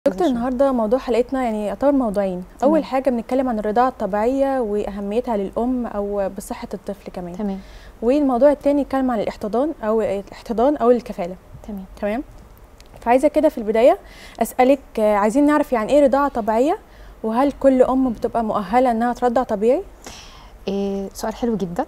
دكتور النهارده موضوع حلقتنا يعني يعتبر موضوعين تمام. اول حاجه بنتكلم عن الرضاعه الطبيعيه واهميتها للام او بصحه الطفل كمان تمام والموضوع الثاني نتكلم عن الاحتضان او الاحتضان او الكفاله تمام تمام فعايزه كده في البدايه اسالك آه، عايزين نعرف يعني ايه رضاعه طبيعيه وهل كل ام بتبقى مؤهله انها ترضع طبيعي إيه سؤال حلو جدا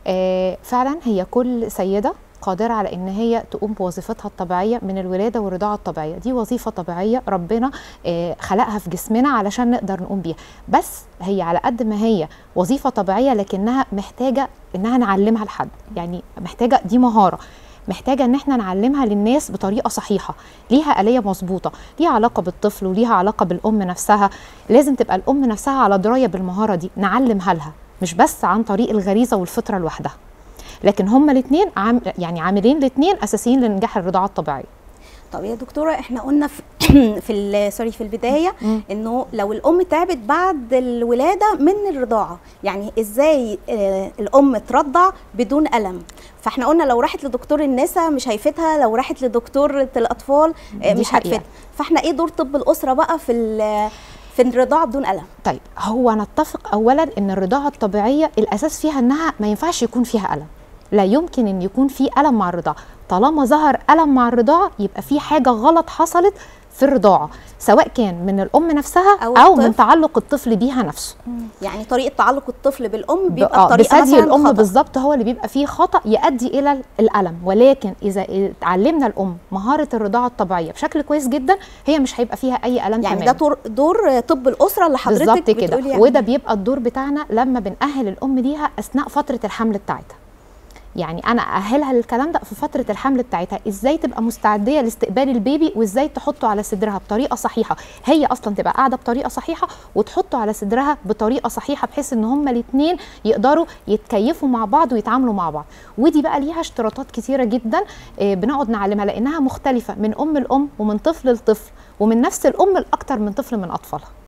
إيه فعلا هي كل سيده قادرة على إن هي تقوم بوظيفتها الطبيعية من الولادة والرضاعة الطبيعية دي وظيفة طبيعية ربنا إيه خلقها في جسمنا علشان نقدر نقوم بيها بس هي على قد ما هي وظيفة طبيعية لكنها محتاجة إنها نعلمها لحد يعني محتاجة دي مهارة محتاجة إن احنا نعلمها للناس بطريقة صحيحة ليها آلية مظبوطة ليها علاقة بالطفل وليها علاقة بالأم نفسها لازم تبقى الأم نفسها على دراية بالمهارة دي نعلمها لها مش بس عن طريق الغريزة والفطرة لوحدها لكن هما الاثنين عام يعني عاملين الاثنين اساسيين لنجاح الرضاعه الطبيعيه طب يا دكتوره احنا قلنا في في ال- سوري في البدايه مم. انه لو الام تعبت بعد الولاده من الرضاعه يعني ازاي آه، الام ترضع بدون الم فاحنا قلنا لو راحت لدكتور النساء مش هيفيدها لو راحت لدكتور الاطفال آه، دي مش حقيقة. هتفيدها فاحنا ايه دور طب الاسره بقى في ال- في الرضاعه بدون الم طيب هو نتفق اولا ان الرضاعه الطبيعيه الاساس فيها انها ما ينفعش يكون فيها الم لا يمكن ان يكون في الم مع الرضاعه طالما ظهر الم مع الرضاعه يبقى في حاجه غلط حصلت في الرضاعه سواء كان من الام نفسها أو او, من الطفل. تعلق الطفل بيها نفسه يعني طريقه تعلق الطفل بالام ب- بيبقى آه، بطريقه بثدي مثلا الام خطأ. بالظبط هو اللي بيبقى فيه خطا يؤدي الى الالم ولكن اذا اتعلمنا الام مهاره الرضاعه الطبيعيه بشكل كويس جدا هي مش هيبقى فيها اي الم يعني تماما ده دور, دور طب الاسره اللي حضرتك بالظبط كده بتقولي عليه. وده بيبقى الدور بتاعنا لما بنأهل الام ليها اثناء فتره الحمل بتاعتها يعني انا اأهلها للكلام ده في فتره الحمل بتاعتها ازاي تبقى مستعديه لاستقبال البيبي وازاي تحطه على صدرها بطريقه صحيحه هي اصلا تبقى قاعده بطريقه صحيحه وتحطه على صدرها بطريقه صحيحه بحيث ان هما الاثنين يقدروا يتكيفوا مع بعض ويتعاملوا مع بعض ودي بقى ليها اشتراطات كتيره جدا آه، بنقعد نعلمها لانها مختلفه من ام لام ومن طفل لطفل ومن نفس الام لاكتر من طفل من اطفالها